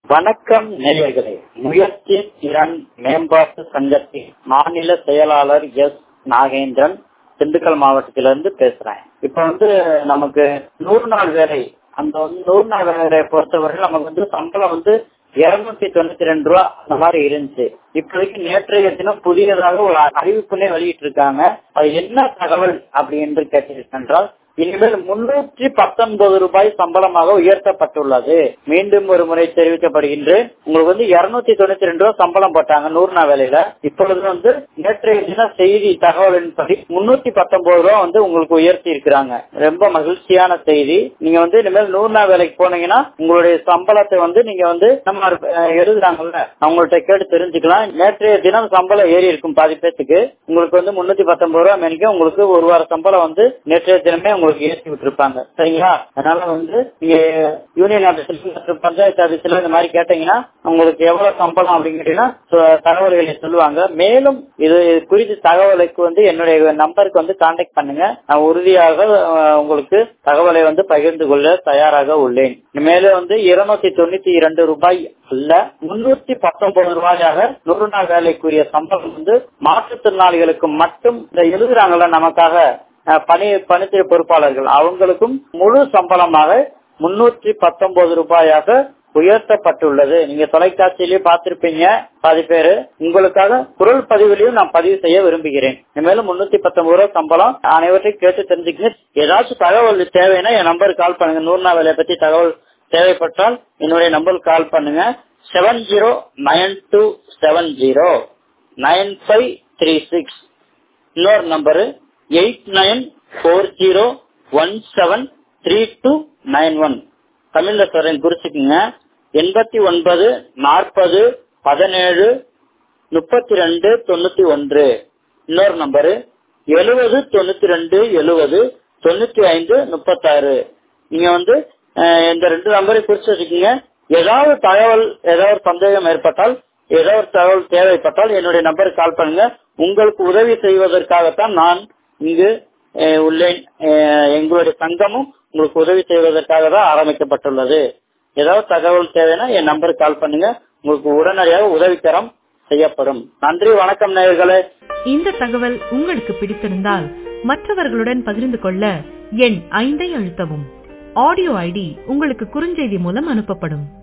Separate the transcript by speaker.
Speaker 1: வணக்கம் நேயர்களே முயற்சி திறன் மேம்பாட்டு சங்கத்தின் மாநில செயலாளர் எஸ் நாகேந்திரன் திண்டுக்கல் மாவட்டத்திலிருந்து பேசுறேன் இப்ப வந்து நமக்கு நூறு நாள் வேலை அந்த வந்து நூறு நாள் வேலையை பொறுத்தவரை நமக்கு வந்து சம்பளம் வந்து இருநூத்தி தொண்ணூத்தி ரெண்டு ரூபா அந்த மாதிரி இருந்துச்சு இப்போதைக்கு நேற்றைய தினம் புதியதாக ஒரு அறிவிப்புனே வெளியிட்டு இருக்காங்க அது என்ன தகவல் அப்படி என்று கேட்டீர்கள் இனிமேல் முன்னூற்றி பத்தொன்பது ரூபாய் சம்பளமாக உயர்த்தப்பட்டுள்ளது மீண்டும் ஒரு முறை தெரிவிக்கப்படுகின்றேன் உங்களுக்கு வந்து இருநூத்தி தொண்ணூத்தி ரெண்டு ரூபாய் சம்பளம் போட்டாங்க நூறு நாள் வேலையில இப்பொழுது வந்து நேற்றைய தின செய்தி தகவலின்படி முன்னூத்தி பத்தொன்பது ரூபா வந்து உங்களுக்கு உயர்த்தி இருக்கிறாங்க ரொம்ப மகிழ்ச்சியான செய்தி நீங்க வந்து இனிமேல் நூறு நாள் வேலைக்கு போனீங்கன்னா உங்களுடைய சம்பளத்தை வந்து நீங்க வந்து நம்ம எழுதுறாங்கல்ல அவங்கள்ட்ட கேட்டு தெரிஞ்சுக்கலாம் நேற்றைய தினம் சம்பளம் ஏறி இருக்கும் பாதி பேத்துக்கு உங்களுக்கு வந்து முன்னூத்தி பத்தொன்பது ரூபா மேனிக்க உங்களுக்கு ஒரு வார சம்பளம் வந்து நேற்றைய தினமே உங்களுக்கு ஏற்றி விட்டுருப்பாங்க சரிங்களா அதனால வந்து நீங்க யூனியன் ஆபீஸ்ல பஞ்சாயத்து ஆபீஸ்ல இந்த மாதிரி கேட்டீங்கன்னா உங்களுக்கு எவ்வளவு சம்பளம் அப்படின்னு கேட்டீங்கன்னா தகவல்களை சொல்லுவாங்க மேலும் இது குறித்த தகவலுக்கு வந்து என்னுடைய நம்பருக்கு வந்து கான்டாக்ட் பண்ணுங்க நான் உறுதியாக உங்களுக்கு தகவலை வந்து பகிர்ந்து கொள்ள தயாராக உள்ளேன் மேலும் வந்து இருநூத்தி தொண்ணூத்தி இரண்டு ரூபாய் அல்ல முன்னூத்தி பத்தொன்பது ரூபாயாக நூறு நாள் வேலைக்குரிய சம்பளம் வந்து மாற்றுத்திறனாளிகளுக்கு மட்டும் இந்த எழுதுறாங்கல்ல நமக்காக பணி பணித்துறை பொறுப்பாளர்கள் அவங்களுக்கும் முழு சம்பளமாக முன்னூற்றி பத்தொன்பது ரூபாயாக உயர்த்தப்பட்டுள்ளது நீங்க தொலைக்காட்சியிலேயே பார்த்திருப்பீங்க பாதி பேரு உங்களுக்காக குரல் பதிவிலையும் நான் பதிவு செய்ய விரும்புகிறேன் இனிமேலும் முன்னூத்தி பத்தொன்பது ரூபாய் சம்பளம் அனைவற்றையும் கேட்டு தெரிஞ்சுக்கங்க ஏதாச்சும் தகவல் தேவைன்னா என் நம்பருக்கு கால் பண்ணுங்க நூறு நாள் வேலையை பத்தி தகவல் தேவைப்பட்டால் என்னுடைய நம்பருக்கு கால் பண்ணுங்க seven zero nine two seven zero nine five three six இன்னொரு number eight nine four zero one seven three two nine one தமிழ்ல சொல்றேன் குறிச்சுக்குங்க எண்பத்தி ஒன்பது நாற்பது பதினேழு முப்பத்தி ரெண்டு தொண்ணூத்தி ஒன்று இன்னொரு நம்பரு எழுபது தொண்ணூத்தி ரெண்டு எழுபது தொண்ணூத்தி ஐந்து முப்பத்தாறு நீங்க வந்து இந்த ரெண்டு நம்பரை குறிச்சு வச்சுக்கோங்க ஏதாவது தகவல் ஏதாவது சந்தேகம் ஏற்பட்டால் ஏதோ ஒரு தகவல் தேவைப்பட்டால் என்னுடைய நம்பருக்கு கால் பண்ணுங்க உங்களுக்கு உதவி செய்வதற்காகத்தான் நான் இங்கு உள்ளேன் எங்களுடைய சங்கமும் உங்களுக்கு உதவி செய்வதற்காக தான் ஆரம்பிக்கப்பட்டுள்ளது ஏதாவது தகவல் தேவைன்னா என் நம்பருக்கு கால் பண்ணுங்க உங்களுக்கு உடனடியாக உதவிக்கரம் செய்யப்படும் நன்றி வணக்கம் நேயர்களே
Speaker 2: இந்த தகவல் உங்களுக்கு பிடித்திருந்தால் மற்றவர்களுடன் பகிர்ந்து கொள்ள எண் ஐந்தை அழுத்தவும் ஆடியோ ஐடி உங்களுக்கு குறுஞ்செய்தி மூலம் அனுப்பப்படும்